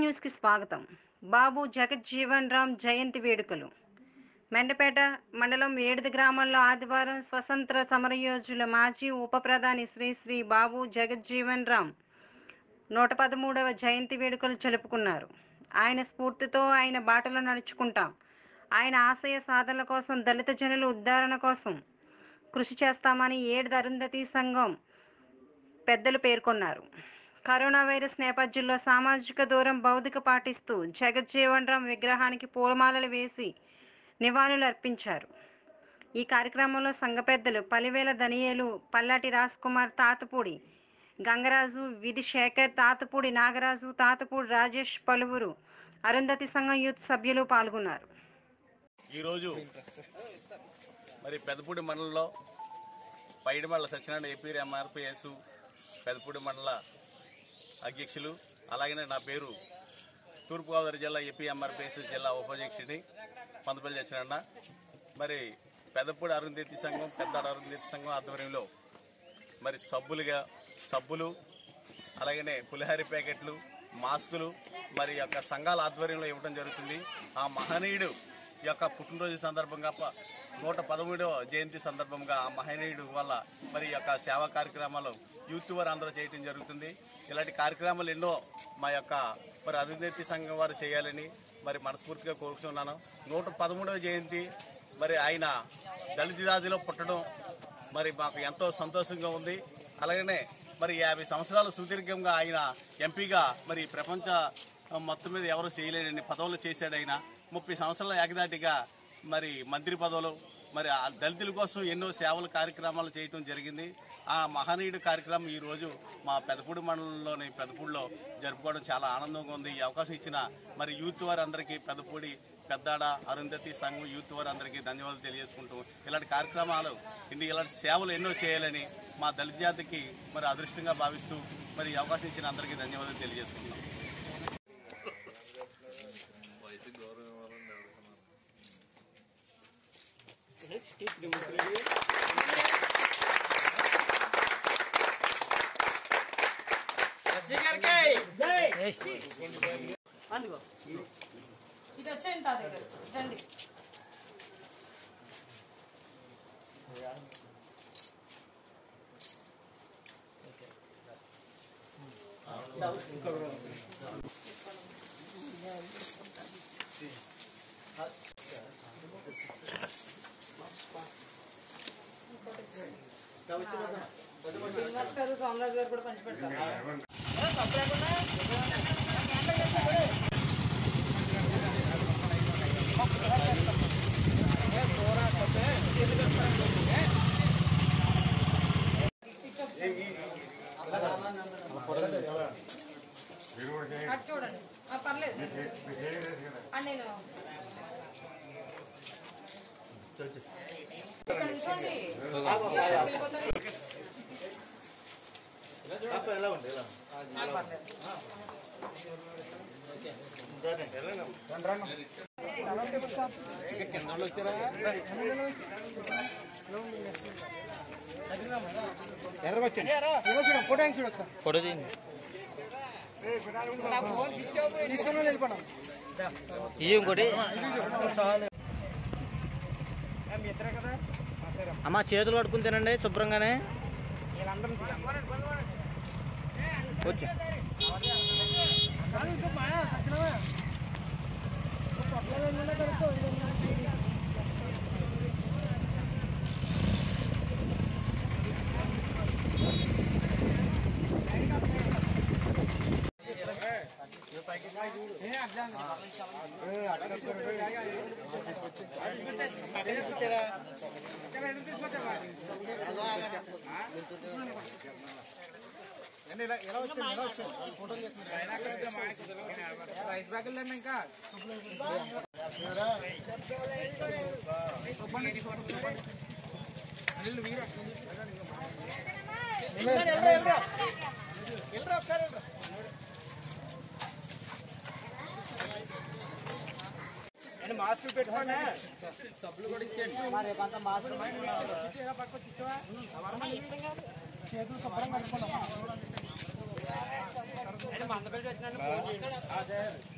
న్యూస్కి స్వాగతం బాబు జగజ్జీవన్ రామ్ జయంతి వేడుకలు మెండపేట మండలం ఏడుది గ్రామంలో ఆదివారం స్వతంత్ర సమరయోధుల మాజీ ఉప ప్రధాని శ్రీ శ్రీ బాబు జగజ్జీవన్ రామ్ నూట పదమూడవ జయంతి వేడుకలు జరుపుకున్నారు ఆయన స్ఫూర్తితో ఆయన బాటలో నడుచుకుంటాం ఆయన ఆశయ సాధనల కోసం దళిత జనుల ఉద్ధరణ కోసం కృషి చేస్తామని ఏడు అరుంధతి సంఘం పెద్దలు పేర్కొన్నారు కరోనా వైరస్ నేపథ్యంలో సామాజిక దూరం భౌతిక పాటిస్తూ జగజ్జీవన్ రామ్ విగ్రహానికి పూలమాలలు వేసి నివాళులు అర్పించారు ఈ కార్యక్రమంలో సంఘ పెద్దలు పలివేల దనియేలు పల్లాటి కుమార్ తాతపూడి గంగరాజు విధి శేఖర్ తాతపూడి నాగరాజు తాతపూడి రాజేష్ పలువురు అరుంధతి సంఘం యూత్ సభ్యులు పాల్గొన్నారు ఈరోజు మరి పెదపూడి మండలంలో పైడిమల్ల సత్యనారాయణ ఏపీ ఎంఆర్పిఎస్ పెదపూడి మండల అధ్యక్షులు అలాగనే నా పేరు తూర్పుగోదావరి జిల్లా ఏపీ ఎంఆర్పిఎస్ జిల్లా ఉపాధ్యక్షుడిని పందపల్లి సత్యనారాయణ మరి పెదపూడి అరుంధతి సంఘం పెద్దాడ అరుంధతి సంఘం ఆధ్వర్యంలో మరి సబ్బులుగా సబ్బులు అలాగనే పులిహారి ప్యాకెట్లు మాస్కులు మరి యొక్క సంఘాల ఆధ్వర్యంలో ఇవ్వడం జరుగుతుంది ఆ మహనీయుడు యొక్క పుట్టినరోజు సందర్భంగా ప- నూట పదమూడవ జయంతి సందర్భంగా ఆ మహనీయుడు వల్ల మరి ఈ యొక్క సేవా కార్యక్రమాలు యూత్ వారు అందరూ చేయడం జరుగుతుంది ఇలాంటి కార్యక్రమాలు ఎన్నో మా యొక్క మరి అరుంధతి సంఘం వారు చేయాలని మరి మనస్ఫూర్తిగా కోరుతున్నాను నూట పదమూడవ జయంతి మరి ఆయన దళిత జాతిలో పుట్టడం మరి మాకు ఎంతో సంతోషంగా ఉంది అలాగనే మరి యాభై సంవత్సరాలు సుదీర్ఘంగా ఆయన ఎంపీగా మరి ప్రపంచ మొత్తం మీద ఎవరు చేయలేని పదవులు చేశాడు ఆయన ముప్పై సంవత్సరాల ఏకదాటిగా మరి మంత్రి పదవులు మరి ఆ దళితుల కోసం ఎన్నో సేవల కార్యక్రమాలు చేయటం జరిగింది ఆ మహనీయుడు కార్యక్రమం ఈ రోజు మా పెదపూడి మండలంలోని పెదపూడిలో జరుపుకోవడం చాలా ఆనందంగా ఉంది ఈ అవకాశం ఇచ్చిన మరి యూత్ వారందరికీ పెదపూడి పెద్దాడ అరుంధతి సంఘం యూత్ వారందరికీ ధన్యవాదాలు తెలియజేసుకుంటూ ఇలాంటి కార్యక్రమాలు ఇన్ని ఇలాంటి సేవలు ఎన్నో చేయాలని మా దళిత జాతికి మరి అదృష్టంగా భావిస్తూ మరి ఈ అవకాశం ఇచ్చిన అందరికీ ధన్యవాదాలు తెలియజేసుకుంటున్నాం ఇది వచ్చేయండి తాత గారు రండి శ్రీనివాస్ గారు సోమరాజు గారు కూడా పంచిపెడతారు అటు చూడండి ఆ, పర్లేదు ఆ, నేను ఇక్కడ నిల్చోండి. వెళ్ళిపోతారు. ఆ, పర్లేదు. ఫోటో తీయండి ఇవి ఇంకోటి అమ్మ చేతులు పట్టుకుని తినండి శుభ్రంగానే వచ్చి మాస్కులు పెట్టుకోండి సబ్బులు కూడా ఇచ్చేయండి మరి రేపంతా మాస్కులు చేతులు శుభ్రంగా కట్టుకోండి మందపల్లి వచ్చినట్టు